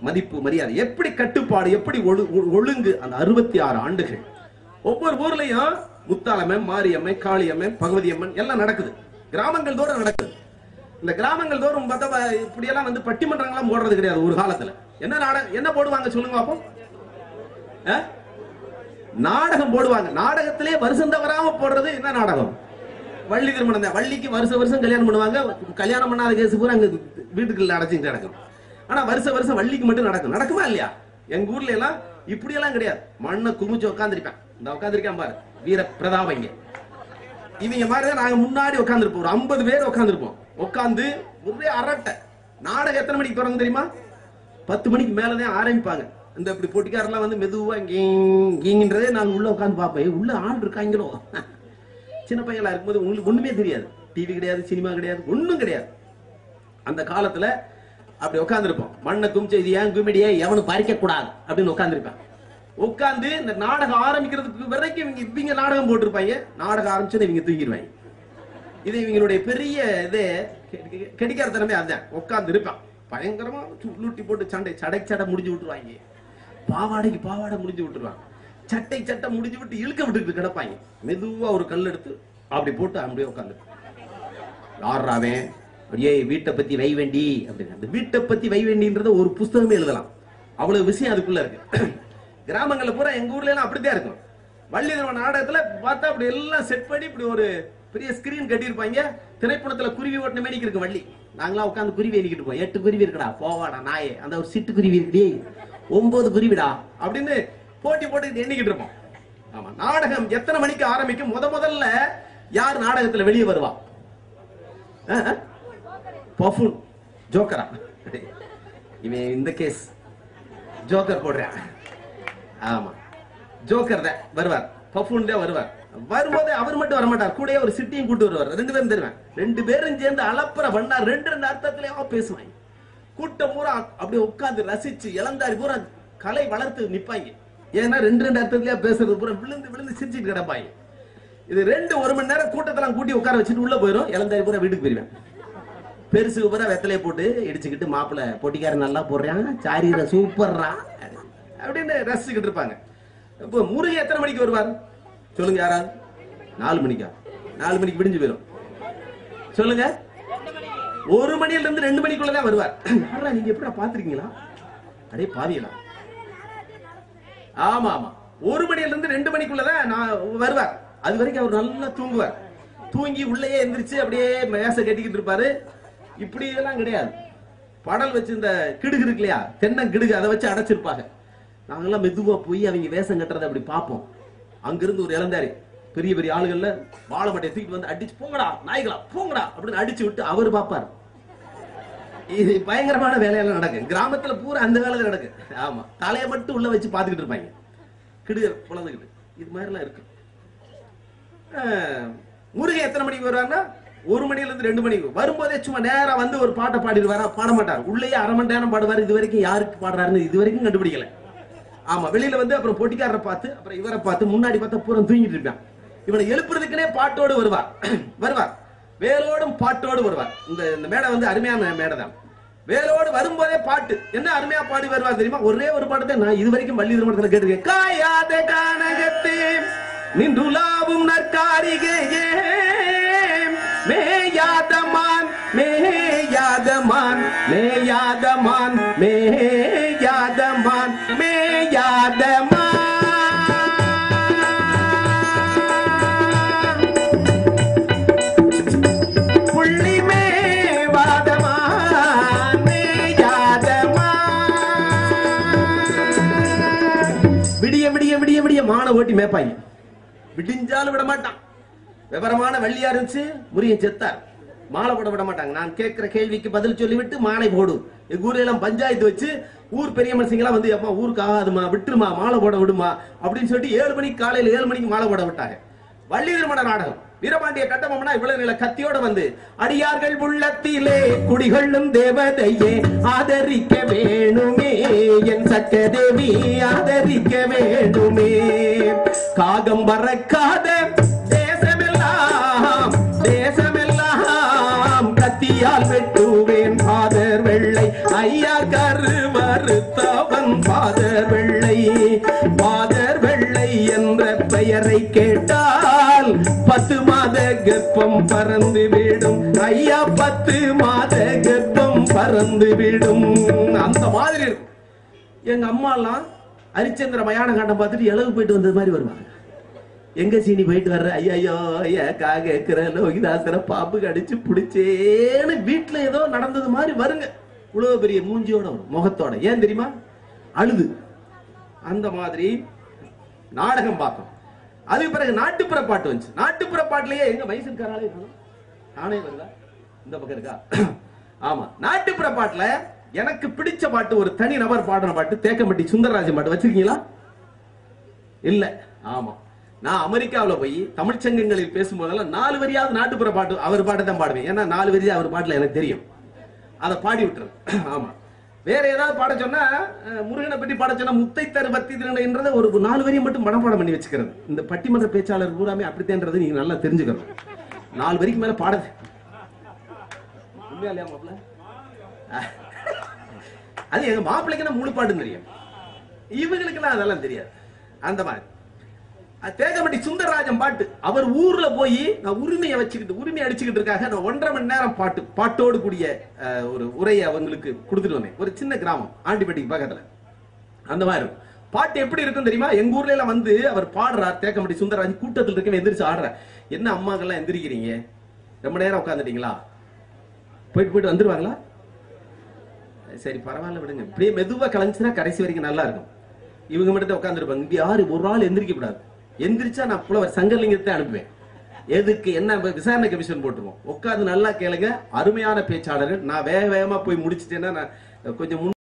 மதிப்பு மரியாதை எப்படி கட்டுப்பாடு எப்படி ஒழு- ஒ- ஒழுங்கு அந்த அறுபத்தி ஆறு ஆண்டுகள் ஒவ்வொரு ஊர்லயும் முத்தாலம்மன் மாரியம்மன் காளியம்மன் பகவதி அம்மன் எல்லாம் நடக்குது கிராமங்கள் தோறும் நடக்குது இந்த கிராமங்கள் தோறும் பார்த்தா வ- இப்படியெல்லாம் வந்து பட்டிமன்றங்கள்லாம் போடுறது கிடையாது ஒரு காலத்துல என்ன நாடகம் என்ன போடுவாங்க சொல்லுங்க பாப்போம் ஆ? நாடகம் போடுவாங்க நாடகத்திலே வருஷம் தவறாம போடுறது என்ன நாடகம் வள்ளி திருமணம் தான் வள்ளிக்கு வருஷம் வருஷம் கல்யாணம் பண்ணுவாங்க கல்யாணம் பண்ணாத கேஸ் பூரா அங்க வீட்டுக்குள்ள அடைச்சிட்டு நடக்கும் ஆனா வருஷ வருஷம் வள்ளிக்கு மட்டும் நடக்கும் நடக்குமா இல்லையா எங்க ஊர்ல எல்லாம் இப்படி எல்லாம் கிடையாது மண்ணை குமிச்சு உட்காந்துருப்பேன் இந்த உட்காந்துருக்கேன் பாரு வீர பிரதாபங்க இவங்க மாதிரி தான் நாங்க முன்னாடி உட்காந்துருப்போம் ஒரு ஐம்பது பேர் உட்காந்துருப்போம் உட்காந்து ஒரே அரட்டை நாடகம் எத்தனை மணிக்கு தொடங்கும் தெரியுமா பத்து மணிக்கு மேலதான் ஆரம்பிப்பாங்க இந்த இப்படி பொட்டிக்காரெல்லாம் வந்து மெதுவா கீங் கீங்கன்றதே நான் உள்ள உட்காந்து பார்ப்பேன் ஏய், உள்ள ஆள் இருக்காங்களோ சின்ன பையலா இருக்கும்போது உங்களுக்கு ஒண்ணுமே தெரியாது டிவி கிடையாது சினிமா கிடையாது ஒண்ணும் கிடையாது அந்த காலத்துல அப்படி உட்காந்துருப்போம் மண்ணை குமிச்சு இது ஏன் குமிடியே எவனும் பறிக்க கூடாது அப்படின்னு உட்காந்துருப்பேன் உட்காந்து இந்த நாடகம் ஆரம்பிக்கிறதுக்கு வரைக்கும் இவங்க இவங்க நாடகம் போட்டிருப்பாங்க நாடகம் ஆரம்பிச்சோன்னு இவங்க தூங்கிடுவாங்க இது இவங்களுடைய பெரிய இது கெடிக்கார திறமை அதுதான் உட்கார்ந்து இருப்பான் பயங்கரமா சுருட்டி போட்டு சண்டை சடை சடை முடிஞ்சு விட்டுருவாங்க பாவாடைக்கு பாவாடை முடிஞ்சு விட்டுருவாங்க சட்டை சட்டை முடிஞ்சு விட்டு இழுக்க விட்டுட்டு கிடப்பாங்க மெதுவா ஒரு கல் எடுத்து அப்படி போட்டு அப்படியே உட்காந்து யாராவே அப்படியே வீட்டை பத்தி வை வேண்டி அப்படின்னு அந்த வீட்டை பத்தி வை வேண்டின்றத ஒரு புஸ்தகமே எழுதலாம் அவ்வளவு விஷயம் அதுக்குள்ள இருக்கு கிராமங்கள்ல பூரா எங்க ஊர்ல எல்லாம் அப்படித்தான் இருக்கும் வள்ளி திருமண நாடகத்துல பார்த்தா அப்படி எல்லாம் செட் பண்ணி இப்படி ஒரு பெரிய ஸ்கிரீன் கட்டியிருப்பாங்க திரைப்படத்துல குருவி ஓட்டின மேனிக்கு இருக்கு வள்ளி நாங்களாம் உட்காந்து குருவி எண்ணிக்கிட்டு இருப்போம் எட்டு குருவி இருக்குடா போவாடா நாயே அந்த ஒரு சிட்டு குருவி இருக்குடி ஒன்பது குருவிடா அப்படின்னு போட்டி போட்டு எண்ணிக்கிட்டு இருப்போம் ஆமா நாடகம் எத்தனை மணிக்கு ஆரம்பிக்கும் முத முதல்ல யார் நாடகத்துல வெளியே வருவா பஃபூன் ஜோக்கரா இவன் இந்த கேஸ் ஜோக்கர் போடுறான் ஆமா ஜோக்கர் தான் வருவார் பஃபூன் தான் வருவார் வரும்போது அவர் மட்டும் வர மாட்டார் கூடயே ஒரு சிட்டியும் கூட்டு வருவார் ரெண்டு பேரும் தருவேன் ரெண்டு பேரும் சேர்ந்து அலப்பற பண்ணா ரெண்டு ரெண்டு அர்த்தத்திலேயே பேசுவாங்க கூட்டம் பூரா அப்படியே உட்கார்ந்து ரசிச்சு இளந்தாரி பூரா கலை வளர்த்து நிப்பாங்க ஏன்னா ரெண்டு ரெண்டு அர்த்தத்திலேயே பேசுறது பூரா விழுந்து விழுந்து சிரிச்சிட்டு கிடப்பாங்க இது ரெண்டு ஒரு மணி நேரம் கூட்டத்தெல்லாம் கூட்டி உட்கார வச்சுட்டு உள்ள போயிடும் இளந்தாரி பூரா வீட்டுக்கு போயிருவேன் பெருசு பூரா வெத்தலையை போட்டு இடிச்சுக்கிட்டு மாப்பிள்ளை பொட்டிக்காரன் நல்லா போடுறான் சாரீர சூப்பர்ரா அப்படின்னு ரசிச்சுக்கிட்டு இருப்பாங்க இப்போ முருகன் எத்தனை மணிக்கு வருவார் சொல்லுங்க யாராவது நாலு மணிக்கா நாலு மணிக்கு விடிஞ்சு போயிடும் சொல்லுங்க ஒரு மணில இருந்து ரெண்டு மணிக்குள்ளதான் வருவார் யாரா நீங்க எப்படா பாத்திருக்கீங்களா அடே பாவியலா ஆமா ஆமா ஒரு மணில இருந்து ரெண்டு மணிக்குள்ளதான் நான் வருவார் அது வரைக்கும் அவர் நல்லா தூங்குவார் தூங்கி உள்ளேயே எந்திரிச்சு அப்படியே மேச கட்டிக்கிட்டு இருப்பாரு இப்படி எல்லாம் கிடையாது படல் வச்சு இந்த கிடுகு இருக்கு இல்லையா தென்னங்கிடுகு அதை வச்சு அடைச்சிருப்பாங்க நாங்கெல்லாம் மெதுவா போய் அவங்க வேஷம் கட்டுறதை அப்படி பார்ப்போம் அங்கிருந்து ஒரு இளந்தாரி பெரிய பெரிய ஆளுகள்ல வாழை மட்டையை தூக்கிட்டு வந்து அடிச்சு போங்கடா நாய்களா போங்கடா அப்படின்னு அடிச்சு விட்டு அவர் பார்ப்பார் இது பயங்கரமான வேலையெல்லாம் நடக்கும் கிராமத்துல பூரா அந்த வேலை தான் நடக்கும் ஆமா தலையை மட்டும் உள்ள வச்சு பாத்துக்கிட்டு இருப்பாங்க கிடுக புலந்துக்கிட்டு இது மாதிரி எல்லாம் இருக்கு ஆஹ், முருகன் எத்தனை மணிக்கு வருவாருன்னா ஒரு மணில இருந்து ரெண்டு மணிக்கு வரும்போதே சும்மா நேரா வந்து ஒரு பாட்டை பாடிடுவாரா பாட மாட்டார் உள்ளேயே அரை மணி நேரம் பாடுவார் இது வரைக்கும் யாருக்கு பாடுறாருன்னு இது வரைக்கும் கண்டுபிடிக்கல ஆமா வெளியில வந்து அப்புறம் பொட்டிக்காரரை பார்த்து அப்புறம் இவரை பார்த்து முன்னாடி பார்த்தா பூரா தூங்கிட்டு இருப்பான் இவனை எழுப்புறதுக்குனே பாட்டோடு வருவார் வருவார் வேலோடும் பாட்டோடு வருவார் இந்த இந்த மேடை வந்து அருமையான மேடை தான் வேலோடு வரும்போதே பாட்டு என்ன அருமையா பாடி வருவார் தெரியுமா ஒரே ஒரு பாட்டு தான் நான் இது வரைக்கும் வள்ளி திருமணத்துல கேட்டிருக்கேன் காயாத கானகத்தே நின்றுலாவும் நற்காரிகையே மேயாதமான் மேயாதமான் மேயாதமான் மேயாதமான் மேயாதமான் புள்ளி மேவாதமான் மேயாதமான் விடிய விடிய விடிய விடிய மான ஓட்டி மேப்பாங்க விடிஞ்சாலும் விட மாட்டான் விவரமான வள்ளியா இருந்துச்சு முருகன் செத்தார் மாலை போட விட மாட்டாங்க நான் கேட்கிற கேள்விக்கு பதில் சொல்லிவிட்டு மாலை போடு எங்க ஊர்ல எல்லாம் பஞ்சாயத்து வச்சு ஊர் பெரிய மனுஷங்களாம் வந்து அம்மா ஊருக்கு ஆகாதுமா விட்டுருமா மாலை போட விடுமா அப்படின்னு சொல்லிட்டு ஏழு மணிக்கு காலையில ஏழு மணிக்கு மாலை போட விட்டாங்க வள்ளி திருமண நாடகம் வீரபாண்டிய கட்டபொம்மனா இவ்வளவு நில கத்தியோட வந்து அடியார்கள் உள்ளத்திலே குடிகொள்ளும் தேவதையே ஆதரிக்க வேணுமே என் சக்கதேவி ஆதரிக்க வேணுமே காகம் பறக்காத தேசமெல்லாம் தேசமெல்லாம் கத்தியால் வெட்டுவேன் ஆதர் வெள்ளை ஐயா கருவறு கொடுத்தவன் பாதர் வெள்ளை பாதர் வெள்ளை என்ற பெயரை கேட்டால் பத்து மாத கர்ப்பம் பறந்து விடும் ஐயா பத்து மாத கர்ப்பம் பறந்து விடும் அந்த மாதிரி இருக்கும் எங்க அம்மா எல்லாம் ஹரிச்சந்திர மயான காண்டம் பார்த்துட்டு இளவு போயிட்டு வந்தது மாதிரி வருவாங்க எங்க சீனி போயிட்டு வர்ற ஐயோ ஏக்கா கேக்குற லோகிதாசர பாம்பு கடிச்சு பிடிச்சேன்னு வீட்டுல ஏதோ நடந்தது மாதிரி வருங்க இவ்வளவு பெரிய மூஞ்சியோட வரும் முகத்தோட ஏன் தெரியுமா அழுது அந்த மாதிரி நாடகம் பார்த்தோம் அதுக்கு பிறகு நாட்டுப்புற பாட்டு வந்துச்சு நாட்டுப்புற பாட்டுலயே எங்க மைசூர்காராலே காணோம் நானே வருதா இந்த பக்கம் இருக்கா ஆமா நாட்டுப்புற பாட்டுல எனக்கு பிடிச்ச பாட்டு ஒரு தனி நபர் பாடின பாட்டு தேக்கம்பட்டி சுந்தரராஜன் பாட்டு வச்சிருக்கீங்களா இல்ல ஆமா நான் அமெரிக்காவுல போய் தமிழ்ச் சங்கங்களில் பேசும்போதெல்லாம் நாலு வரியாவது நாட்டுப்புற பாட்டு அவர் பாட்டை தான் பாடுவேன் ஏன்னா நாலு வரி தான் அவர் பாட்டுல எனக்கு தெரியும் அதை பாடி விட்டுறது ஆமா வேற ஏதாவது பாட சொன்னா அஹ், முருகனை பற்றி பாட சொன்னா முத்தை தரு பத்தி திருநன்றத ஒரு நாலு வரியை மட்டும் மனப்பாடம் பண்ணி வச்சுக்கிறது இந்த பட்டிமன்ற பேச்சாளர் பூராமே அப்படித்தான்றது நீங்க நல்லா தெரிஞ்சுக்கணும் நாலு வரிக்கு மேல பாடுது உண்மையா இல்லையா மாப்பிள்ள அது எங்க மாப்பிள்ளைக்கு மூணு பாட்டு தெரியும் இவங்களுக்கெல்லாம் அதெல்லாம் தெரியாது அந்த மாதிரி அது தேகமட்டி சுந்தரராஜன் பாட்டு அவர் ஊர்ல போய் நான் உரிமையை வச்சுக்கிட்டு உரிமை அடிச்சுக்கிட்டு இருக்காக நான் ஒன்றரை மணி நேரம் பாட்டு பாட்டோடு கூடிய அஹ், ஒரு உரையை அவங்களுக்கு கொடுத்துட்டு வந்தேன் ஒரு சின்ன கிராமம் ஆண்டிப்பட்டிக்கு பக்கத்துல அந்த மாதிரி இருக்கும் பாட்டு எப்படி இருக்கும் தெரியுமா எங்க ஊர்ல எல்லாம் வந்து அவர் பாடுறார் தேக்கம்பட்டி சுந்தரராஜன் கூட்டத்தில் இருக்கவே எந்திரிச்சு ஆடுற என்ன அம்மாக்கெல்லாம் எந்திரிக்கிறீங்க ரொம்ப நேரம் உட்காந்துட்டீங்களா போயிட்டு போயிட்டு வந்துருவாங்களா சரி பரவாயில்ல விடுங்க இப்படியே மெதுவா கலைஞ்சுனா கடைசி வரைக்கும் நல்லா இருக்கும் இவங்க மட்டும் தான் உட்காந்துருப்பாங்க இங்க யாரு ஒரு ஆள் எந்திரிக்க கூடாது எந்திரிச்சா நான் புலவர் சங்கர்லிங்கத்தை அனுப்புவேன் எதுக்கு என்ன விசாரணை கமிஷன் போட்டுருவோம் உட்காந்து நல்லா கேளுங்க அருமையான பேச்சாளர்கள் நான் வேக வேகமா போய் முடிச்சிட்டேன்னா நான் கொஞ்சம் முன்